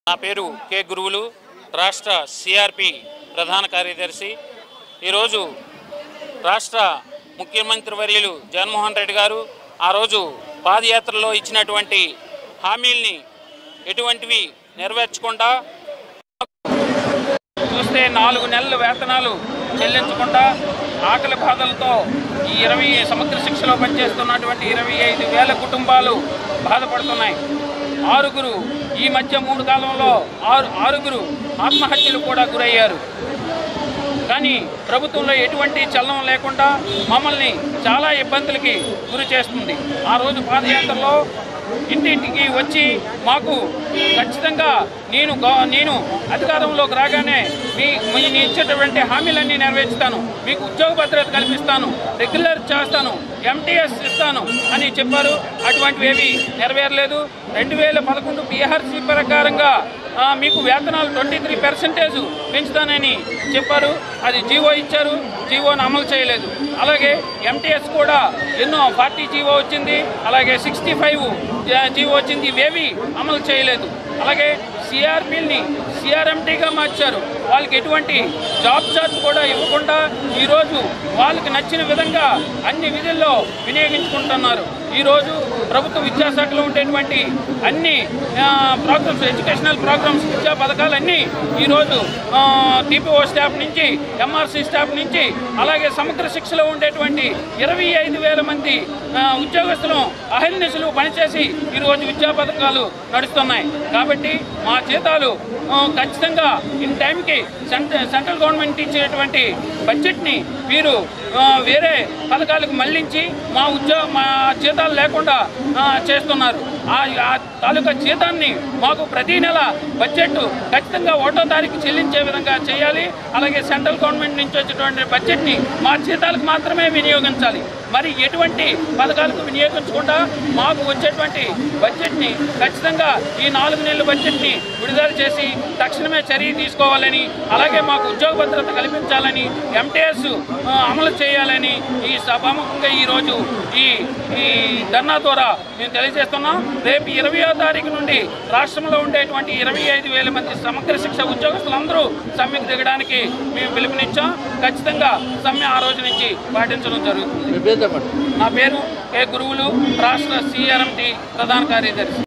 నా పేరు కె గురువులు రాష్ట్ర సిఆర్పి ప్రధాన కార్యదర్శి ఈరోజు రాష్ట్ర ముఖ్యమంత్రి వర్యులు జగన్మోహన్ రెడ్డి గారు ఆ రోజు పాదయాత్రలో ఇచ్చినటువంటి హామీల్ని ఎటువంటివి నెరవేర్చకుండా చూస్తే నాలుగు నెలల వేతనాలు చెల్లించకుండా ఆకలి బాధలతో ఈ ఇరవై సమగ్ర శిక్షలో పనిచేస్తున్నటువంటి ఇరవై ఐదు వేల కుటుంబాలు బాధపడుతున్నాయి ఆరుగురు ఈ మధ్య మూడు కాలంలో ఆరు ఆరుగురు ఆత్మహత్యలు కూడా గురయ్యారు కానీ ప్రభుత్వంలో ఎటువంటి చలనం లేకుండా మమ్మల్ని చాలా ఇబ్బందులకి గురి చేస్తుంది ఆ రోజు పాదయాత్రలో ఇంటింటికి వచ్చి మాకు ఖచ్చితంగా నేను గవ- నేను అధికారంలోకి రాగానే మీ మీ ఇచ్చేటటువంటి హామీలన్నీ నెరవేర్చుతాను మీకు ఉద్యోగ భద్రత కల్పిస్తాను రెగ్యులర్ చేస్తాను ఎంటీఎస్ ఇస్తాను అని చెప్పారు అటువంటివి ఏవి నెరవేరలేదు రెండు వేల పదకొండు పిఆర్సీ ప్రకారంగా ఆ, మీకు వేతనాలు ట్వంటీ త్రీ పర్సెంటేజ్ పెంచుతానని చెప్పారు అది జీవో ఇచ్చారు జీవోను అమలు చేయలేదు అలాగే ఎంటీఎస్ కూడా ఎన్నో ఫార్టీ జీవో వచ్చింది అలాగే సిక్స్టీ ఫైవ్ జీవో వచ్చింది ఇవేవి అమలు చేయలేదు అలాగే సిఆర్పిల్ని సిఆర్ఎంటీగా మార్చారు వాళ్ళకి ఎటువంటి జాబ్ చార్జ్ కూడా ఇవ్వకుండా ఈరోజు వాళ్ళకి నచ్చిన విధంగా అన్ని విధుల్లో వినియోగించుకుంటున్నారు ఈరోజు ప్రభుత్వ విద్యాశాఖలో ఉండేటువంటి అన్ని ప్రోగ్రామ్స్ ఎడ్యుకేషనల్ ప్రోగ్రామ్స్ విద్యా పథకాలన్నీ ఈరోజు టీపీఓ స్టాఫ్ నుంచి ఎంఆర్సీ స్టాఫ్ నుంచి అలాగే సమగ్ర శిక్షలో ఉండేటువంటి ఇరవై ఐదు వేల మంది ఆ, ఉద్యోగస్తులు అహర్నిశలు పనిచేసి ఈరోజు విద్యా పథకాలు నడుస్తున్నాయి కాబట్టి మా జీతాలు ఆ, ఖచ్చితంగా ఇన్ టైంకి సెంట్రల్ సెంట్రల్ గవర్నమెంట్ ఇచ్చేటువంటి బడ్జెట్ని వీరు ఆ, వేరే పథకాలకు మళ్లించి మా ఉద్యోగ మా జీతాలు లేకుండా ఆ, చేస్తున్నారు ఆ ఆ తాలూకా జీతాన్ని మాకు ప్రతి నెల బడ్జెట్ ఖచ్చితంగా ఒకటో తారీఖు చెల్లించే విధంగా చేయాలి అలాగే సెంట్రల్ గవర్నమెంట్ నుంచి వచ్చేటువంటి బడ్జెట్ని మా జీతాలకు మాత్రమే వినియోగించాలి మరి ఎటువంటి పథకాలకు వినియోగించకుండా మాకు వచ్చేటువంటి బడ్జెట్ని ఖచ్చితంగా ఈ నాలుగు నెలల బడ్జెట్ని విడుదల చేసి తక్షణమే చర్య తీసుకోవాలని అలాగే మాకు ఉద్యోగ భద్రత కల్పించాలని ఎంటీఎస్ అమలు చేయాలని ఈ సభాముఖంగా ఈరోజు ఈ ఈ ధర్నా ద్వారా మేము తెలియజేస్తున్నాం రేపు ఇరవయో తారీఖు నుండి రాష్ట్రంలో ఉండేటువంటి ఇరవై ఐదు వేల మంది సమగ్ర శిక్ష ఉద్యోగస్తులందరూ సమ్మెకు దిగడానికి మేము పిలుపునిచ్చాం ఖచ్చితంగా సమ్మె ఆ రోజు నుంచి పాటించడం జరుగుతుంది మీ పేరు చెప్పండి నా పేరు కె గురువులు రాష్ట్ర సిఆర్ఎంటి ప్రధాన కార్యదర్శి